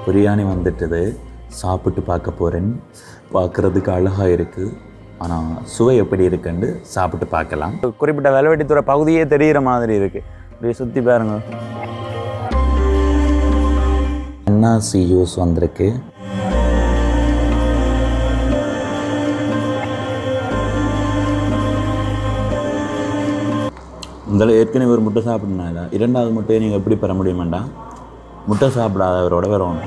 பிரியாணி வந்துட்டது சாப்பிட்டு பார்க்க போகிறேன் பார்க்குறதுக்கு அழகாக இருக்குது ஆனால் சுவை எப்படி இருக்குன்னு சாப்பிட்டு பார்க்கலாம் குறிப்பிட்ட வெலவெட்டித்துறை பகுதியே தெரிகிற மாதிரி இருக்குது அப்படியே சுற்றி பாருங்க என்ஆர்சி ஜூஸ் வந்திருக்கு இதில் ஏற்கனவே ஒரு முட்டை சாப்பிட்னால இரண்டாவது முட்டையை நீங்கள் எப்படி பெற முடியுமாண்டா முட்டை சாப்பிடாதவரோட வரணும்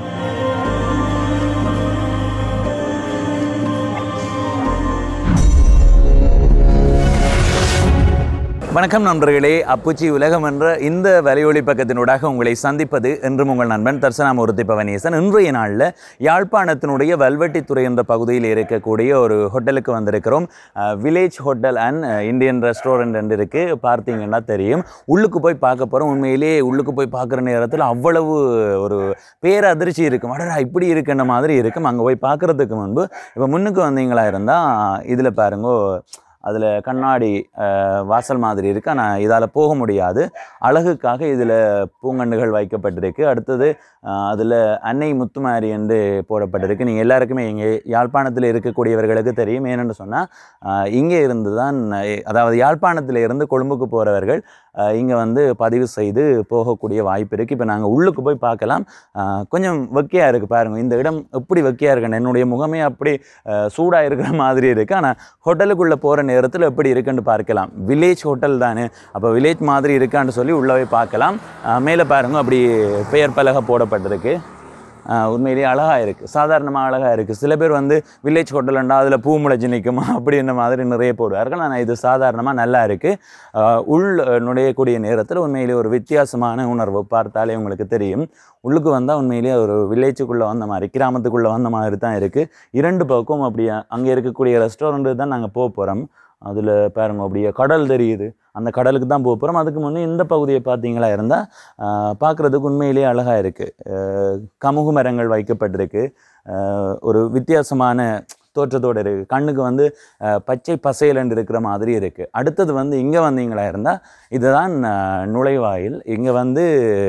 வணக்கம் நண்பர்களே அப்புச்சி உலகம் என்ற இந்த வலையொலி பக்கத்தினூடாக உங்களை சந்திப்பது என்றும் உங்கள் நண்பன் தர்சனாமூர்த்தி பவனேசன் இன்றைய நாளில் யாழ்ப்பாணத்தினுடைய வல்வெட்டித்துறை என்ற பகுதியில் இருக்கக்கூடிய ஒரு ஹோட்டலுக்கு வந்திருக்கிறோம் village hotel and Indian restaurant என்று இருக்குது பார்த்தீங்கன்னா தெரியும் உள்ளுக்கு போய் பார்க்க போகிறோம் உண்மையிலேயே உள்ளுக்கு போய் பார்க்குற நேரத்தில் அவ்வளவு ஒரு பேரதிர்ச்சி இருக்கும் அடடா இப்படி இருக்குன்ற மாதிரி இருக்கும் அங்கே போய் பார்க்குறதுக்கு முன்பு இப்போ முன்னுக்கு வந்தீங்களா இருந்தால் இதில் பாருங்கோ அதில் கண்ணாடி அஹ், வாசல் மாதிரி இருக்குது ஆனால் இதால் போக முடியாது அழகுக்காக இதில் பூங்கன்றுகள் வைக்கப்பட்டிருக்கு அடுத்தது அதில் அன்னை முத்துமாரி என்று போடப்பட்டிருக்கு நீங்கள் எல்லாருக்குமே இங்கே யாழ்ப்பாணத்தில் இருக்கக்கூடியவர்களுக்கு தெரியும் ஏனென்று சொன்னால் இங்கே இருந்து தான் அஹ், அதாவது யாழ்ப்பாணத்தில் இருந்து கொழும்புக்கு போகிறவர்கள் இங்கே வந்து பதிவு செய்து போகக்கூடிய வாய்ப்பு இருக்குது இப்போ நாங்கள் உள்ளுக்கு போய் பார்க்கலாம் அஹ், கொஞ்சம் வெக்கையாக இருக்குது பாருங்கள் இந்த இடம் எப்படி வெக்கையாக இருக்குன்னு என்னுடைய முகமே அப்படி சூடாக இருக்கிற மாதிரி இருக்குது ஆனால் ஹோட்டலுக்குள்ளே போகிற நேரத்தில் எப்படி இருக்குன்னு பார்க்கலாம் வில்லேஜ் ஹோட்டல் தானே அப்போ வில்லேஜ் மாதிரி இருக்கான்னு சொல்லி உள்ளே போய் பார்க்கலாம் அஹ் மேலே பாருங்க அப்படி பெயர் பலகை போடப்பட்டிருக்கு அஹ் உண்மையிலேயே அழகாக இருக்குது சாதாரணமாக அழகாக இருக்குது சில பேர் வந்து வில்லேஜ் ஹோட்டல்ண்டா அதில் பூ முளைச்சி நிற்குமா அப்படின்ற மாதிரி நிறைய போடுவார்கள் ஆனால் இது சாதாரணமாக நல்லா இருக்குது உள் நுழையக்கூடிய நேரத்தில் உண்மையிலேயே ஒரு வித்தியாசமான உணர்வு பார்த்தாலே உங்களுக்கு தெரியும் உள்ளுக்கு வந்தால் உண்மையிலேயே ஒரு வில்லேஜுக்குள்ளே வந்த மாதிரி கிராமத்துக்குள்ளே வந்த மாதிரி தான் இருக்குது இரண்டு பக்கம் அப்படியே அங்கே இருக்கக்கூடிய ரெஸ்டாரண்ட்டு தான் நாங்கள் போக போகிறோம் அதில் பாருங்க அப்படியே கடல் தெரியுது அந்த கடலுக்கு தான் போக போகிறோம் அதுக்கு முன்னே இந்த பகுதியை பார்த்தீங்களா இருந்தால் பார்க்குறதுக்கு உண்மையிலேயே அழகாக இருக்குது கமுகு மரங்கள் வைக்கப்பட்டிருக்கு ஆஹ் ஒரு வித்தியாசமான தோற்றத்தோடு இருக்குது கண்ணுக்கு வந்து ஆஹ் பச்சை பசையலண்டு இருக்கிற மாதிரி இருக்குது அடுத்தது வந்து இங்கே வந்தீங்களா இருந்தால் இதுதான் ஆஹ் நுழைவாயில் இங்கே வந்து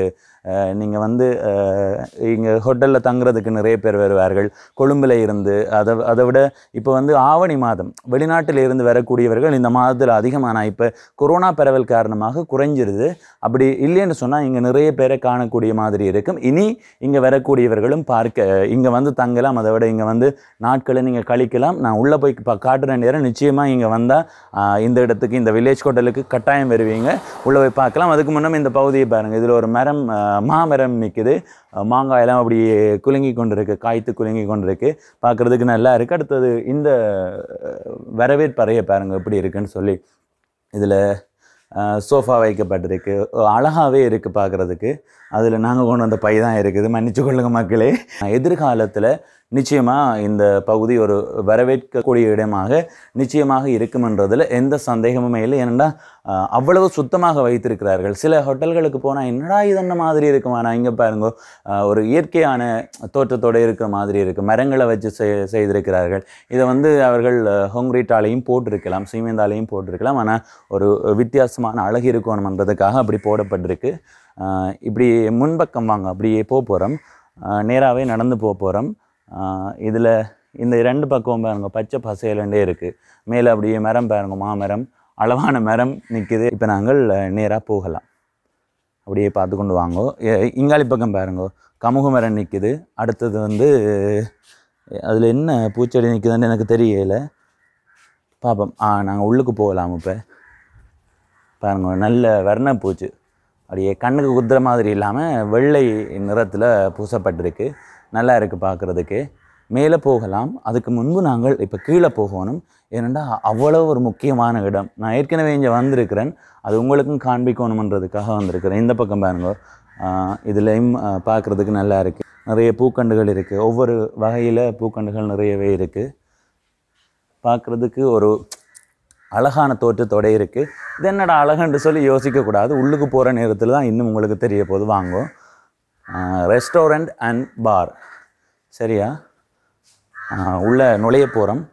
நீங்கள் வந்து இங்கே ஹோட்டலில் தங்குறதுக்கு நிறைய பேர் வருவார்கள் கொழும்பில் இருந்து அதை அதை விட இப்போ வந்து ஆவணி மாதம் வெளிநாட்டில் இருந்து வரக்கூடியவர்கள் இந்த மாதத்தில் அதிகமான இப்போ கொரோனா பரவல் காரணமாக குறைஞ்சிருது அப்படி இல்லைன்னு சொன்னால் இங்கே நிறைய பேரை காணக்கூடிய மாதிரி இருக்கும் இனி இங்கே வரக்கூடியவர்களும் பார்க்க இங்கே வந்து தங்கலாம் அதை விட இங்கே வந்து நாட்களை நீங்கள் கழிக்கலாம் நான் உள்ளே போய் பா காட்டுற நேரம் நிச்சயமாக இங்கே வந்தால் இந்த இடத்துக்கு இந்த வில்லேஜ் ஹோட்டலுக்கு கட்டாயம் வருவீங்க உள்ளே போய் பார்க்கலாம் அதுக்கு முன்னே இந்த பகுதியை பாருங்கள் இதில் ஒரு மரம் ஆஹ் மாமரம் நிற்குது மாங்காயெல்லாம் அப்படி குலுங்கி கொண்டிருக்கு காய்த்து குலுங்கி கொண்டிருக்கு பார்க்குறதுக்கு நல்லா இருக்குது அடுத்தது இந்த அஹ், வரவேற்பறையை பாருங்கள் எப்படி இருக்குன்னு சொல்லி இதில் சோஃபா வைக்கப்பட்டிருக்கு அழகாகவே இருக்குது பார்க்குறதுக்கு அதில் நாங்கள் கொண்டு வந்த பை தான் இருக்குது மன்னிச்சு கொள்ளுங்க மக்களே எதிர்காலத்தில் நிச்சயமாக இந்த பகுதி ஒரு வரவேற்கக்கூடிய இடமாக நிச்சயமாக இருக்குமென்றதில் எந்த சந்தேகமுமே இல்லை ஏனெண்டா அஹ், அவ்வளவு சுத்தமாக வைத்திருக்கிறார்கள் சில ஹோட்டல்களுக்கு போனால் என்னடா இது என்ன மாதிரி இருக்குமா நான் இங்கே பாருங்க அஹ், ஒரு இயற்கையான தோற்றத்தோடு இருக்கிற மாதிரி இருக்குது மரங்களை வச்சு செய் செய்திருக்கிறார்கள் இதை வந்து அவர்கள் ஹோங்ரீட்டாலையும் போட்டிருக்கலாம் சீமெந்தாலையும் போட்டிருக்கலாம் ஆனால் ஒரு வித்தியாசமான அழகு இருக்கணுமன்றதுக்காக அப்படி போடப்பட்டிருக்கு அஹ், இப்படி முன்பக்கம் வாங்க அப்படியே போக போகிறோம் நேராகவே நடந்து போக போகிறோம் இதில் இந்த ரெண்டு பக்கம் பாருங்க பச்சை பசையிலண்டே இருக்குது மேலே அப்படியே மரம் பாருங்க மாமரம் அளவான மரம் நிற்குது இப்போ நாங்கள் நேராக போகலாம் அப்படியே பார்த்து கொண்டு வாங்கோ எ- இங்காலி பக்கம் பாருங்க கமுகு மரம் நிற்குது அடுத்தது வந்து அதில் என்ன பூச்செடி நிற்குதுன்னு எனக்கு தெரியல பார்ப்போம் ஆ நாங்கள் உள்ளுக்கு போகலாம் இப்போ பாருங்க நல்ல வர்ணப்பூச்சு அப்படியே கண்ணுக்கு குத்துற மாதிரி இல்லாமல் வெள்ளை நிறத்தில் பூசப்பட்டிருக்கு நல்லா இருக்குது பார்க்குறதுக்கு மேலே போகலாம் அதுக்கு முன்பு நாங்கள் இப்போ கீழே போகணும் ஏனெண்டா அவ்வளோ ஒரு முக்கியமான இடம் நான் ஏற்கனவே இங்கே வந்திருக்கிறேன் அது உங்களுக்கும் காண்பிக்கணுமன்றதுக்காக வந்திருக்கிறேன் இந்த பக்கம் பாருங்க இதுலேயும் பார்க்குறதுக்கு நல்லா இருக்குது நிறைய பூக்கண்டுகள் இருக்குது ஒவ்வொரு வகையில் பூக்கண்டுகள் நிறையவே இருக்குது பார்க்குறதுக்கு ஒரு அழகான தோற்றத்தோட இருக்குது இது என்னடா அழகுன்னு சொல்லி யோசிக்கக்கூடாது உள்ளுக்கு போகிற நேரத்தில் தான் இன்னும் உங்களுக்கு தெரிய போது வாங்கும் ரெஸ்டாரண்ட் அண்ட் பார் சரியா ஆஹ் உள்ள நுழைய போகிறோம்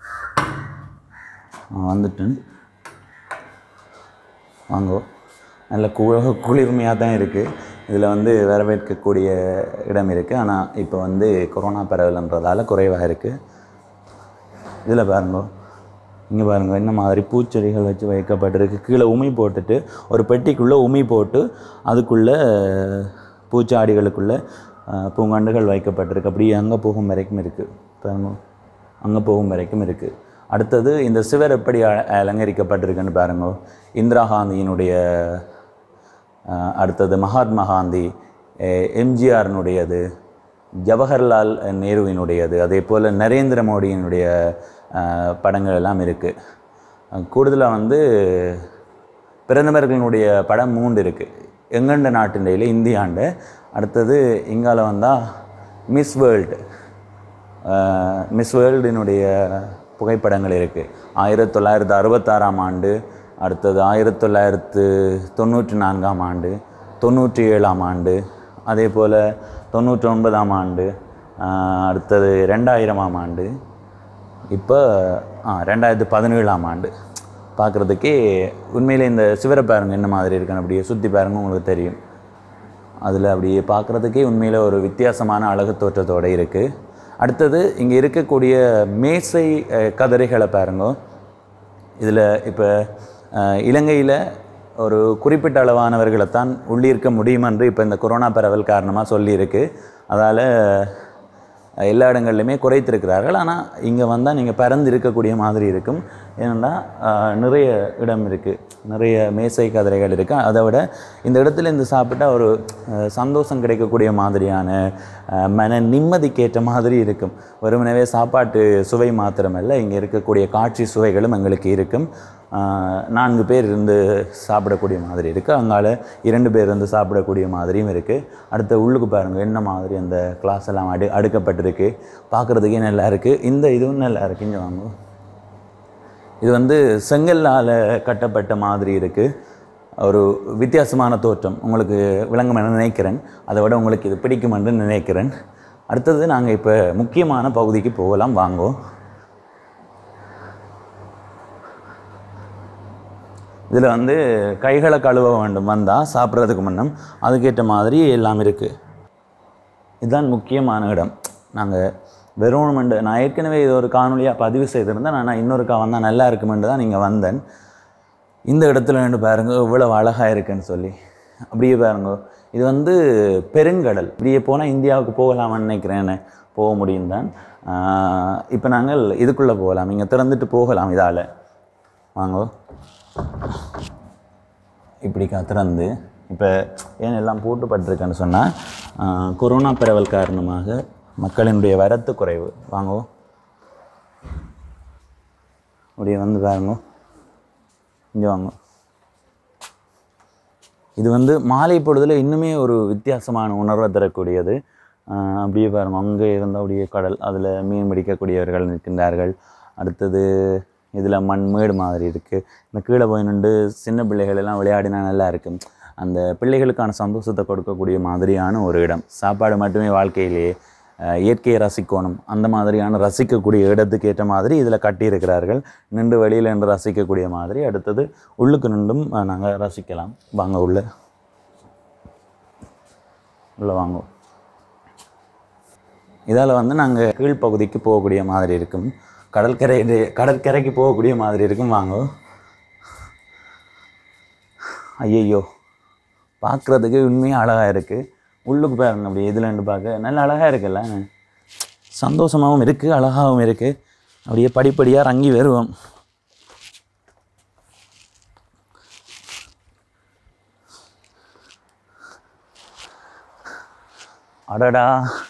வந்துட்டேன் வாங்கோ நல்ல கு குளிர்மையாக தான் இருக்குது இதில் வந்து வரவேற்கக்கூடிய இடம் இருக்குது ஆனால் இப்போ வந்து கொரோனா பரவல்ன்றதால குறைவாக இருக்குது இதில் பாருங்க இங்கே பாருங்க என்ன மாதிரி பூச்செடிகள் வச்சு வைக்கப்பட்டிருக்கு கீழே உமி போட்டுட்டு ஒரு பெட்டிக்குள்ளே உமி போட்டு அதுக்குள்ளே பூச்சாடிகளுக்குள்ளே அஹ், பூங்காண்டுகள் வைக்கப்பட்டிருக்கு அப்படியே அங்கே போகும் வரைக்கும் இருக்குது பாருங்க அங்கே போகும் வரைக்கும் இருக்குது அடுத்தது இந்த சிவர் எப்படி அ- அலங்கரிக்கப்பட்டிருக்குன்னு பாருங்க இந்திரா காந்தியினுடைய அஹ், அடுத்தது மகாத்மா காந்தி அஹ், எம்ஜிஆரினுடையது ஜவஹர்லால் நேருவினுடையது அதே போல் நரேந்திர மோடியினுடைய அஹ், படங்கள் எல்லாம் இருக்குது கூடுதலாக வந்து பிரதமர்களினுடைய படம் மூன்று இருக்குது எங்கண்ட நாட்டின்டையில் இந்தியாண்ட அடுத்தது இங்கால வந்தால் மிஸ் வேர்ல்டு மிஸ் வேர்ல்டினுடைய புகைப்படங்கள் இருக்குது ஆயிரத்தி தொள்ளாயிரத்து அறுபத்தாறாம் ஆண்டு அடுத்தது ஆயிரத்தி தொள்ளாயிரத்து தொண்ணூற்றி நான்காம் ஆண்டு தொண்ணூற்றி ஏழாம் ஆண்டு அதே போல் தொண்ணூற்றி ஒன்பதாம் ஆண்டு ஆஹ் அடுத்தது ரெண்டாயிரமாம் ஆண்டு இப்போ ஆ ரெண்டாயிரத்து பதினேழாம் ஆண்டு பார்க்குறதுக்கே உண்மையிலே இந்த சிவரை பாருங்க என்ன மாதிரி இருக்குன்னு அப்படியே சுற்றி பாருங்க உங்களுக்கு தெரியும் அதில் அப்படியே பார்க்குறதுக்கே உண்மையில் ஒரு வித்தியாசமான அழகு தோற்றத்தோடு இருக்குது அடுத்தது இங்கே இருக்கக்கூடிய மேசை அஹ், கதிரைகளை பாருங்க இதில் இப்போ இலங்கையில் ஒரு குறிப்பிட்ட அளவானவர்களைத்தான் உள்ளிருக்க முடியும் என்று இப்போ இந்த கொரோனா பரவல் காரணமாக சொல்லியிருக்கு அதால் எல்லா இடங்கள்லையுமே குறைத்திருக்கிறார்கள் ஆனால் இங்கே வந்தால் நீங்கள் பறந்து இருக்கக்கூடிய மாதிரி இருக்கும் ஏன்னா அஹ், நிறைய இடம் இருக்குது நிறைய மேசை கதிரைகள் இருக்குது அதை விட இந்த இடத்துல இருந்து சாப்பிட்டா ஒரு அஹ், சந்தோஷம் கிடைக்கக்கூடிய மாதிரியான அஹ், மன நிம்மதிக்கேற்ற மாதிரி இருக்கும் வெறுமனவே சாப்பாட்டு சுவை மாத்திரமல்ல இங்கே இருக்கக்கூடிய காட்சி சுவைகளும் எங்களுக்கு இருக்கும் ஆஹ் நான்கு பேர் இருந்து சாப்பிடக்கூடிய மாதிரி இருக்குது அங்கால இரண்டு பேர் இருந்து சாப்பிடக்கூடிய மாதிரியும் இருக்குது அடுத்த உள்ளுக்கு பாருங்கள் என்ன மாதிரி அந்த கிளாஸ் எல்லாம் அடு அடுக்கப்பட்டிருக்கு பார்க்குறதுக்கே நல்லா இருக்குது இந்த இதுவும் நல்லா இருக்கு இங்கே வாங்க இது வந்து செங்கல்லால் கட்டப்பட்ட மாதிரி இருக்குது ஒரு வித்தியாசமான தோற்றம் உங்களுக்கு விளங்கும் என நினைக்கிறேன் அதை விட உங்களுக்கு இது பிடிக்கும் என்று நினைக்கிறேன் அடுத்தது நாங்கள் இப்போ முக்கியமான பகுதிக்கு போகலாம் வாங்கோ இதில் வந்து கைகளை கழுவ வேண்டும் வந்தால் சாப்பிட்றதுக்கு முன்னம் அதுக்கேற்ற மாதிரி எல்லாம் இருக்குது இதுதான் முக்கியமான இடம் நாங்கள் வெறுமண்டு நான் ஏற்கனவே இது ஒரு காணொலியாக பதிவு செய்திருந்தேன் நான் இன்னொருக்கா வந்தால் நல்லா இருக்குமென்று தான் நீங்கள் வந்தேன் இந்த இடத்துல நின்று பாருங்க இவ்வளவு அழகாக இருக்குன்னு சொல்லி அப்படியே பாருங்க இது வந்து பெருங்கடல் இப்படியே போனால் இந்தியாவுக்கு போகலாமான்னு நினைக்கிறேன் போக முடியும் தான் இப்போ நாங்கள் இதுக்குள்ளே போகலாம் இங்கே திறந்துட்டு போகலாம் இதால் வாங்கோ இப்படி திறந்து இப்போ ஏன் எல்லாம் பூட்டுப்பட்டிருக்கேன்னு சொன்னால் கொரோனா பரவல் காரணமாக மக்களினுடைய வரத்து குறைவு வாங்கோ அப்படியே வந்து பாருங்க இங்கே வாங்க இது வந்து மாலை பொழுதில் இன்னுமே ஒரு வித்தியாசமான உணர்வை தரக்கூடியது ஆஹ் அப்படியே பாருங்க அங்கே இருந்த அப்படியே கடல் அதில் மீன் பிடிக்கக்கூடியவர்கள் நிற்கின்றார்கள் அடுத்தது இதில் மண் மேடு மாதிரி இருக்குது இந்த கீழே போய் நின்று சின்ன பிள்ளைகள் எல்லாம் விளையாடினா நல்லா இருக்கும் அந்த பிள்ளைகளுக்கான சந்தோஷத்தை கொடுக்கக்கூடிய மாதிரியான ஒரு இடம் சாப்பாடு மட்டுமே வாழ்க்கையிலேயே ஆஹ் இயற்கையை ரசிக்கணும் அந்த மாதிரியான ரசிக்கக்கூடிய இடத்துக்கு ஏற்ற மாதிரி இதில் கட்டியிருக்கிறார்கள் நின்று வெளியில் நின்று ரசிக்கக்கூடிய மாதிரி அடுத்தது உள்ளுக்கு நின்றும் நாங்கள் ரசிக்கலாம் வாங்க உள்ள உள்ள வாங்க இதால் வந்து நாங்கள் கீழ்ப்பகுதிக்கு போகக்கூடிய மாதிரி இருக்கும் கடற்கரை கடற்கரைக்கு போகக்கூடிய மாதிரி இருக்கும் வாங்க ஐயையோ பார்க்குறதுக்கு உண்மையாக அழகாக இருக்குது உள்ளுக்கு பாருங்க அப்படி இதில் இருந்து பார்க்க நல்ல அழகாக இருக்குல்ல சந்தோஷமாகவும் இருக்குது அழகாகவும் இருக்குது அப்படியே படிப்படியாக இறங்கி வருவோம் அடடா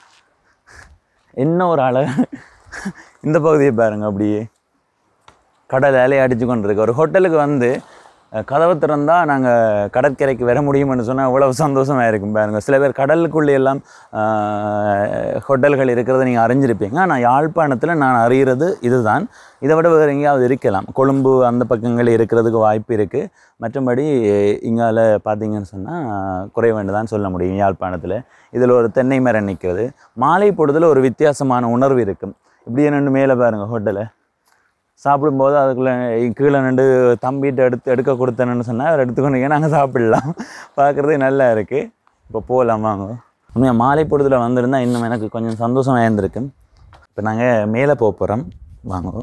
என்ன ஒரு அழகு இந்த பகுதியை பாருங்க அப்படியே கடல் அலையை அடித்து கொண்டிருக்கு ஒரு ஹோட்டலுக்கு வந்து அஹ், கதவை திறந்தா நாங்கள் கடற்கரைக்கு வர முடியும்னு சொன்னால் அவ்வளவு சந்தோஷமாக இருக்கும் பாருங்க சில பேர் கடலுக்குள்ளே எல்லாம் அஹ், ஹோட்டல்கள் இருக்கிறத நீங்கள் அறிஞ்சிருப்பீங்க ஆனால் யாழ்ப்பாணத்தில் நான் அறிகிறது இதுதான் இதை விட வேறு எங்கேயாவது இருக்கலாம் கொழும்பு அந்த பக்கங்கள் இருக்கிறதுக்கு வாய்ப்பு இருக்குது மற்றபடி இங்கால பார்த்தீங்கன்னு சொன்னால் குறைவேண்டு தான் சொல்ல முடியும் யாழ்ப்பாணத்தில் இதில் ஒரு தென்னை மரம் நிற்கிறது மாலை பொழுதில் ஒரு வித்தியாசமான உணர்வு இருக்கும் இப்படியே நின்று மேலே பாருங்கள் ஹோட்டலை சாப்பிடும்போது அதுக்குள்ளே கீழே நின்று தம்பிகிட்ட எடுத்து எடுக்க கொடுத்தேன்னு சொன்னால் அவர் எடுத்துக்கொண்டீங்க நாங்கள் சாப்பிடலாம் பார்க்குறது நல்லா இருக்குது இப்போ போகலாம் வாங்க உண்மையாக மாலை பொழுதுல வந்திருந்தா இன்னும் எனக்கு கொஞ்சம் சந்தோஷமாக இருந்திருக்கு இப்போ நாங்கள் மேலே போக போகிறோம் வாங்க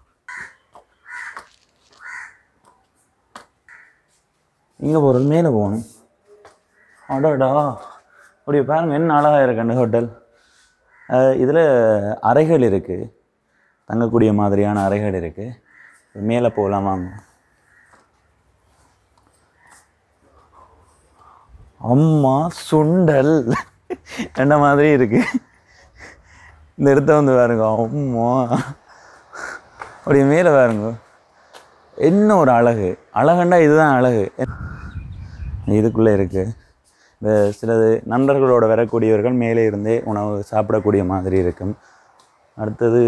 இங்கே போகிறது மேலே போகணும் அடாடா அப்படி பாருங்க என்ன அழகாக இருக்கு அந்த ஹோட்டல் இதில் அறைகள் இருக்குது தங்கக்கூடிய மாதிரியான அறைகள் இருக்குது மேலே போகலாம் வாங்க அம்மா சுண்டல் என்ன மாதிரி இருக்கு இந்த இடத்த வந்து பாருங்க அம்மா அப்படி மேலே பாருங்க என்ன ஒரு அழகு அழகுண்டா இதுதான் அழகு இதுக்குள்ளே இருக்குது இந்த சிலது நண்பர்களோட வரக்கூடியவர்கள் மேலே இருந்தே உணவு சாப்பிடக்கூடிய மாதிரி இருக்கும் அடுத்தது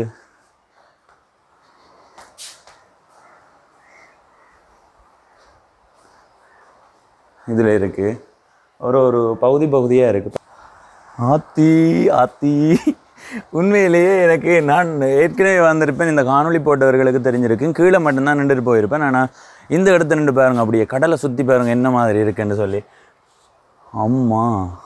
இதில் இருக்குது ஒரு ஒரு பகுதி பகுதியாக இருக்குது ஆத்தி ஆத்தி உண்மையிலேயே எனக்கு நான் ஏற்கனவே வந்திருப்பேன் இந்த காணொளி போட்டவர்களுக்கு தெரிஞ்சிருக்கும் கீழே மட்டும்தான் நின்றுட்டு போயிருப்பேன் ஆனால் இந்த இடத்த நின்று பாருங்க அப்படியே கடலை சுற்றி பாருங்க என்ன மாதிரி இருக்குன்னு சொல்லி அம்மா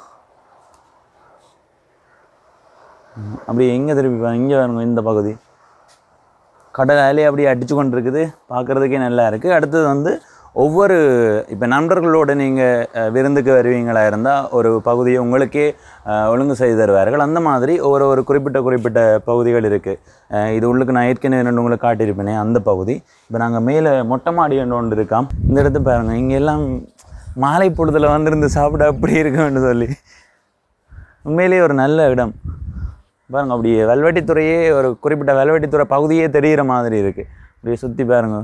ம், அப்படியே எங்கே திருப்பி பாருங்க இங்கே பாருங்க இந்த பகுதி கடல் அலையே அப்படியே அடிச்சு கொண்டு இருக்குது பார்க்குறதுக்கே நல்லா இருக்குது அடுத்தது வந்து ஒவ்வொரு இப்போ நண்பர்களோடு நீங்கள் விருந்துக்கு வருவீங்களா இருந்தால் ஒரு பகுதியை உங்களுக்கே அஹ், ஒழுங்கு செய்து தருவார்கள் அந்த மாதிரி ஒரு ஒரு குறிப்பிட்ட குறிப்பிட்ட பகுதிகள் இருக்குது இது உள்ளுக்கு நான் ஏற்கனவே ரெண்டு உங்களுக்கு காட்டியிருப்பேனே அந்த பகுதி இப்போ நாங்கள் மேலே மொட்டை மாடி என்று ஒன்று இருக்காம் இந்த இடத்த பாருங்கள் இங்கே எல்லாம் மாலை பொழுதில் வந்திருந்து சாப்பிட அப்படி இருக்குன்னு சொல்லி உண்மையிலேயே ஒரு நல்ல இடம் பாருங்க அப்படியே வெல்வெட்டித்துறையே ஒரு குறிப்பிட்ட வெல்வெட்டித்துறை பகுதியே தெரிகிற மாதிரி இருக்குது அப்படியே சுற்றி பாருங்க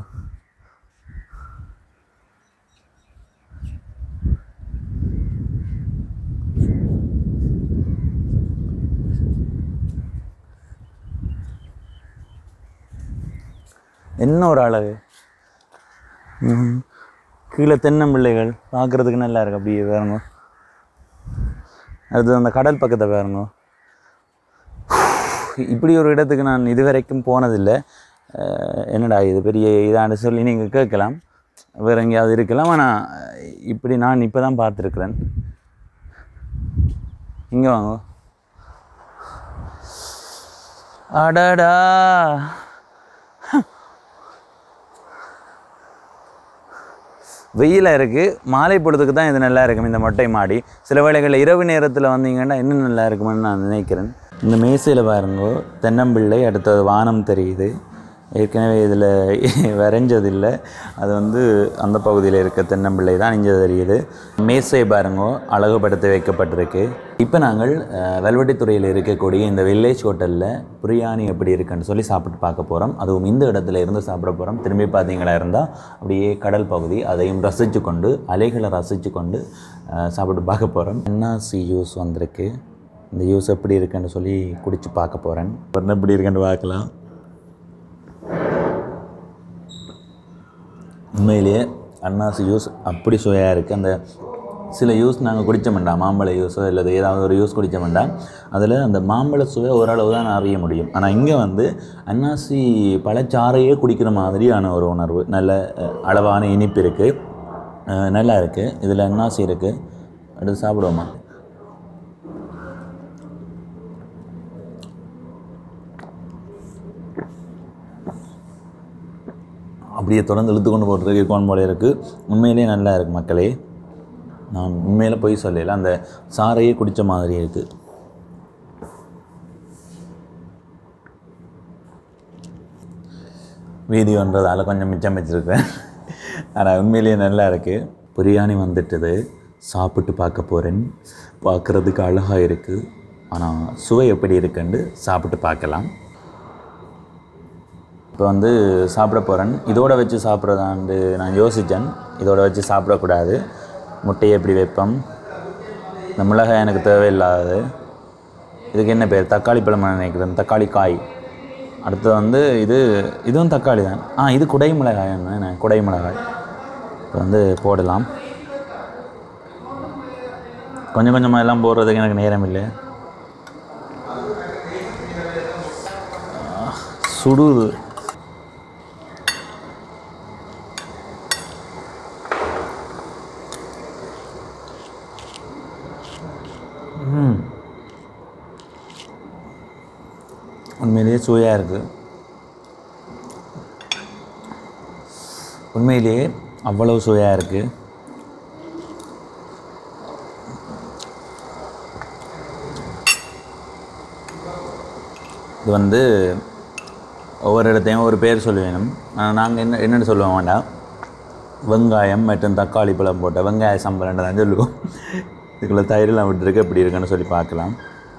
என்ன ஒரு அழகு ம். கீழே தென்னம்பிள்ளைகள் பார்க்குறதுக்கு நல்லா இருக்கு அப்படியே பாருங்க அடுத்து அந்த கடல் பக்கத்தை பாருங்க இப்படி ஒரு இடத்துக்கு நான் இதுவரைக்கும் போனதில்லை அஹ் என்னடா இது பெரிய இதான்னு சொல்லி நீங்கள் கேட்கலாம் வேறு எங்கேயாவது இருக்கலாம் ஆனால் இப்படி நான் இப்போ தான் பார்த்துருக்குறேன் இங்கே வாங்க அடடா வெயிலாக இருக்குது மாலை பொழுதுக்கு தான் இது நல்லா இருக்கும் இந்த மொட்டை மாடி சில வேளைகளில் இரவு நேரத்தில் வந்தீங்கன்னா இன்னும் நல்லா இருக்குமென்னு நான் நினைக்கிறேன் இந்த மேசையில் பாருங்க தென்னம்பிள்ளை அடுத்தது வானம் தெரியுது ஏற்கனவே இதில் வரைஞ்சதில்லை அது வந்து அந்த பகுதியில் இருக்க தென்னம்பிள்ளை தான் இங்கே தெரியுது மேசை பாருங்க அழகுபடுத்தி வைக்கப்பட்டிருக்கு இப்போ நாங்கள் அஹ், வெல்வெட்டித்துறையில் இருக்கக்கூடிய இந்த வில்லேஜ் ஹோட்டலில் பிரியாணி எப்படி இருக்குன்னு சொல்லி சாப்பிட்டு பார்க்க போகிறோம் அதுவும் இந்த இடத்துல இருந்து சாப்பிட போகிறோம் திரும்பி பார்த்தீங்களா இருந்தால் அப்படியே கடல் பகுதி அதையும் ரசித்து கொண்டு அலைகளை ரசித்து கொண்டு அஹ், சாப்பிட்டு பார்க்க போகிறோம் என்ஆர்சி ஜூஸ் வந்திருக்கு இந்த ஜூஸ் எப்படி இருக்குன்னு சொல்லி குடிச்சு பார்க்க போகிறேன் எப்படி இருக்குன்னு பார்க்கலாம் உண்மையிலேயே அன்னாசி ஜூஸ் அப்படி சுவையாக இருக்குது அந்த சில ஜூஸ் நாங்கள் குடிச்ச வேண்டாம் மாம்பழ ஜூஸோ இல்லை ஏதாவது ஒரு ஜூஸ் குடிச்ச வேண்டாம் அதில் அந்த மாம்பழ சுவை ஓரளவு தான் அறிய முடியும் ஆனால் இங்கே வந்து அன்னாசி பழச்சாறையே குடிக்கிற மாதிரியான ஒரு உணர்வு நல்ல அஹ், அளவான இனிப்பு இருக்குது நல்லா இருக்குது இதில் அன்னாசி இருக்குது அடுத்து சாப்பிடுவோமா அப்படியே தொடர்ந்து இழுத்து கொண்டு போட்டுருக்கு இருக்கோன் போல இருக்குது உண்மையிலேயே நல்லா இருக்குது மக்களே நான் உண்மையில போய் சொல்லல அந்த சாறையே குடித்த மாதிரி இருக்குது வீடியோன்றதால கொஞ்சம் மிச்சம் வச்சுருக்கேன் ஆனால் உண்மையிலேயே நல்லா இருக்குது பிரியாணி வந்துட்டது சாப்பிட்டு பார்க்க போகிறேன் பார்க்குறதுக்கு அழகாக இருக்குது ஆனால் சுவை எப்படி இருக்குன்னு சாப்பிட்டு பார்க்கலாம் இப்போ வந்து சாப்பிட போகிறேன் இதோட வச்சு சாப்பிட்றதாண்டு நான் யோசித்தேன் இதோட வச்சு சாப்பிடக்கூடாது முட்டையை எப்படி வைப்போம் இந்த மிளகாய் எனக்கு தேவையில்லாதது இதுக்கு என்ன பேர் தக்காளி பழம் நினைக்கிறேன் தக்காளி காய் அடுத்தது வந்து இது இதுவும் தக்காளி தான் ஆ இது குடை மிளகாய் என்ன குடை மிளகாய் இப்போ வந்து போடலாம் கொஞ்சம் கொஞ்சமாக எல்லாம் போடுறதுக்கு எனக்கு நேரம் இல்லை ஆ, சுடுது உண்மையிலேயே சுவையாக இருக்குது உண்மையிலேயே அவ்வளவு சுவையாக இருக்குது இது வந்து ஒவ்வொரு இடத்தையும் ஒரு பேர் சொல்ல வேணும் நாங்கள் என்ன என்னென்னு சொல்லுவோம் வேண்டாம் வெங்காயம் மற்றும் தக்காளி பழம் போட்ட வெங்காய சம்பளம் தான் சொல்லுவோம் இதுக்குள்ள தயிரெலாம் விட்டுருக்கு எப்படி இருக்குன்னு சொல்லி பார்க்கலாம்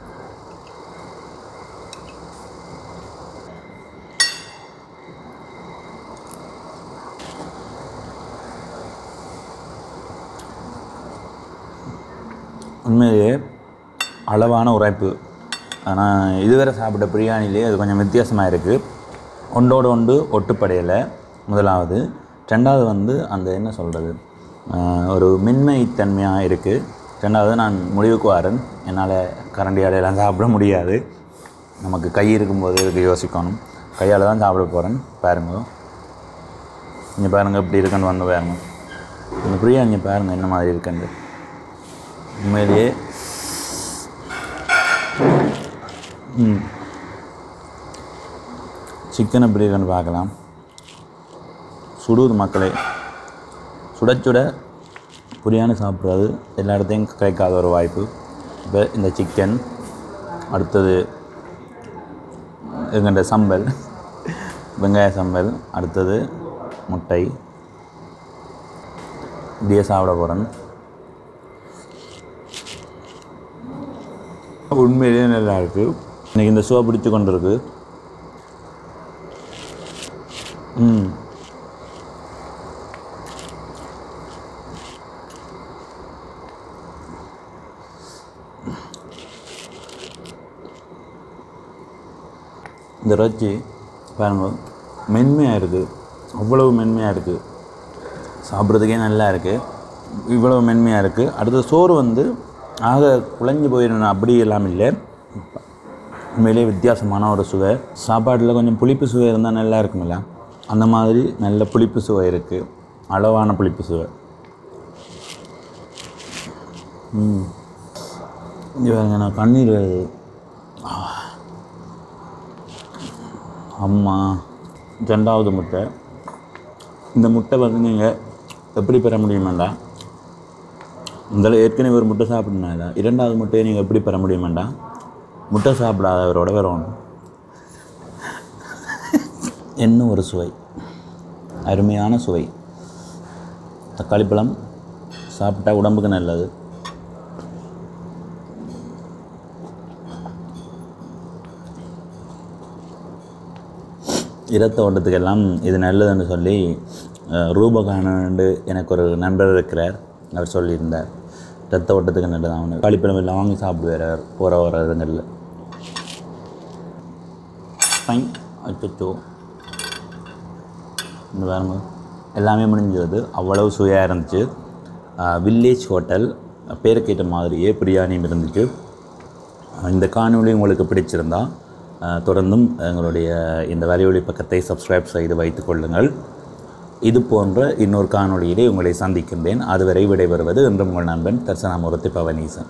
உண்மையிலேயே அளவான உரைப்பு ஆனால் இதுவரை சாப்பிட்ட பிரியாணிலே அது கொஞ்சம் வித்தியாசமாக இருக்குது ஒன்றோடு ஒன்று ஒட்டுப்படையலை முதலாவது ரெண்டாவது வந்து அந்த என்ன சொல்கிறது ஒரு மென்மைத்தன்மையாக இருக்குது ரெண்டாவது நான் முடிவுக்கு வரேன் என்னால் கரண்டியால் எல்லாம் சாப்பிட முடியாது நமக்கு கை இருக்கும்போது இதுக்கு யோசிக்கணும் கையால் தான் சாப்பிட போகிறேன் பாருங்க இங்கே பாருங்கள் எப்படி இருக்குன்னு வந்து பாருங்க இந்த பிரியாணி பாருங்கள் என்ன மாதிரி இருக்குன்னு உண்மையிலேயே ம் சிக்கன் எப்படி இருக்குன்னு பார்க்கலாம் சுடுவது மக்களே சுட சுட பிரியாணி சாப்பிட்றது எல்லா இடத்தையும் கிடைக்காத ஒரு வாய்ப்பு இப்போ இந்த சிக்கன் அடுத்தது எங்கள்கிட்ட சம்பல் வெங்காய சம்பல் அடுத்தது முட்டை இப்படியே சாப்பிட போகிறேன் உண்மையிலேயே நல்லா இருக்குது எனக்கு இந்த ஷோ பிடிச்சு கொண்டு இருக்கு ம் இந்த இறைச்சி பாருங்க மென்மையாக இருக்குது அவ்வளவு மென்மையாக இருக்குது சாப்பிட்றதுக்கே நல்லா இருக்குது இவ்வளவு மென்மையாக இருக்குது அடுத்த சோறு வந்து ஆக குழஞ்சி போயிடணும் அப்படி எல்லாம் இல்லை உண்மையிலே வித்தியாசமான ஒரு சுவை சாப்பாட்டில் கொஞ்சம் புளிப்பு சுவை இருந்தால் நல்லா இருக்குமில்ல அந்த மாதிரி நல்ல புளிப்பு சுவை இருக்குது அளவான புளிப்பு சுவை ம் இங்க பாருங்க நான் கண்ணீர் வருது ஆ. அம்மா ரெண்டாவது முட்டை இந்த முட்டை வந்து நீங்கள் எப்படி பெற முடியுமாண்டா முதல்ல ஏற்கனவே ஒரு முட்டை சாப்பிட்னால இரண்டாவது முட்டையை நீங்கள் எப்படி பெற முடியுமாண்டா முட்டை சாப்பிடாதவரோட வரணும் என்ன ஒரு சுவை அருமையான சுவை தக்காளி பழம் சாப்பிட்டா உடம்புக்கு நல்லது இரத்த ஓட்டத்துக்கெல்லாம் இது நல்லதுன்னு சொல்லி அஹ், ரூபகானண்டு எனக்கு ஒரு நண்பர் இருக்கிறார் அவர் சொல்லியிருந்தார் இரத்த ஓட்டத்துக்கு நல்லது அவனு காளிப்பழம் எல்லாம் வாங்கி சாப்பிடுவார் அவர் போகிற வர இடங்களில் ஃபைன் அச்சோ இந்த பாருங்க எல்லாமே முடிஞ்சது அவ்வளவு சுவையாக இருந்துச்சு வில்லேஜ் ஹோட்டல் பேருக்கேற்ற மாதிரியே பிரியாணியும் இருந்துச்சு இந்த காணொளி உங்களுக்கு பிடிச்சிருந்தா அஹ், தொடர்ந்தும் எங்களுடைய இந்த வலையொலி பக்கத்தை சப்ஸ்கிரைப் செய்து வைத்துக் கொள்ளுங்கள் இது போன்ற இன்னொரு காணொளியிலே உங்களை சந்திக்கின்றேன் அதுவரை விடைபெறுவது என்றும் உங்கள் நண்பன் தர்சனாமூர்த்தி பவனீசன்